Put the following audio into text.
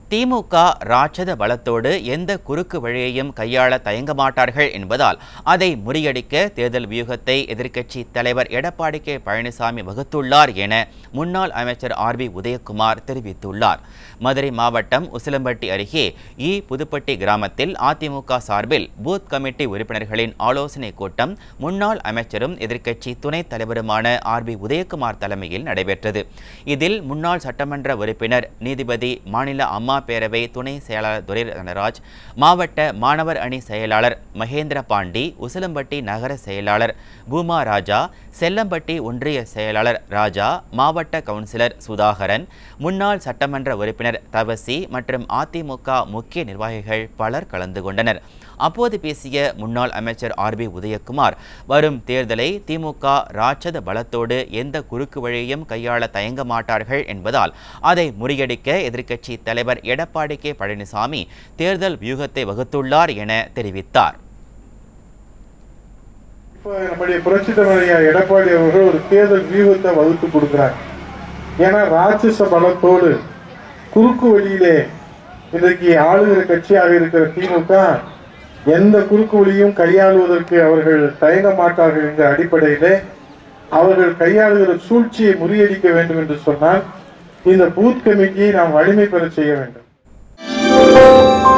திமுக ராட்சத பலத்தோடு எந்த குறுக்கு வழியையும் கையாள தயங்க மாட்டார்கள் என்பதால் அதை முறியடிக்க தேர்தல் வியூகத்தை எதிர்க்கட்சி தலைவர் எடப்பாடி கே பழனிசாமி வகுத்துள்ளார் என முன்னாள் அமைச்சர் ஆர் பி உதயகுமார் தெரிவித்துள்ளார் மதுரை மாவட்டம் உசிலம்பட்டி அருகே இ புதுப்பட்டி கிராமத்தில் அதிமுக சார்பில் பூத் கமிட்டி உறுப்பினர்களின் ஆலோசனை கூட்டம் முன்னாள் அமைச்சரும் எதிர்க்கட்சி துணைத் தலைவருமான ஆர் பி உதயகுமார் தலைமையில் நடைபெற்றது இதில் முன்னாள் சட்டமன்ற உறுப்பினர் நீதிபதி மாநில அம்மா பேரவை துணை செயலாளர் துரை தனராஜ் மாவட்ட மாணவர் அணி செயலாளர் மகேந்திர பாண்டி உசிலம்பட்டி நகர செயலாளர் பூமா ராஜா செல்லம்பட்டி ஒன்றிய செயலாளர் ராஜா மாவட்ட கவுன்சிலர் சுதாகரன் முன்னாள் சட்டமன்ற உறுப்பினர் தவசி மற்றும் அதிமுக முக்கிய நிர்வாகிகள் பலர் கலந்து கொண்டனர் அப்போது பேசிய முன்னாள் அமைச்சர் ஆர் பி உதயகுமார் வரும் தேர்தலை திமுக ராட்சத பலத்தோடு எந்த குறுக்கு வழியையும் கையாள தயங்க மாட்டார்கள் என்பதால் அதை முறியடிக்க எதிர்க்கட்சி தலைவர் எடப்பாடி கே பழனிசாமி தேர்தல் வியூகத்தை வகுத்துள்ளார் என தெரிவித்தார் இப்போ நம்முடைய புரட்சி தலைவர் எடப்பாடி அவர்கள் ஒரு தேர்தல் வியூகத்தை வகுத்து கொடுக்கிறார் ஏன்னா ராட்சச பலத்தோடு குறுக்கு வழியிலே இன்றைக்கு ஆளுகிற கட்சியாக இருக்கிற திமுக எந்த குறுக்கு வழியும் கையாளுவதற்கு அவர்கள் தயங்க மாட்டார்கள் என்ற அடிப்படையிலே அவர்கள் கையாளுகிற சூழ்ச்சியை முறியடிக்க வேண்டும் என்று சொன்னால் இந்த பூத் கமிட்டியை நாம் வலிமை பெற செய்ய வேண்டும்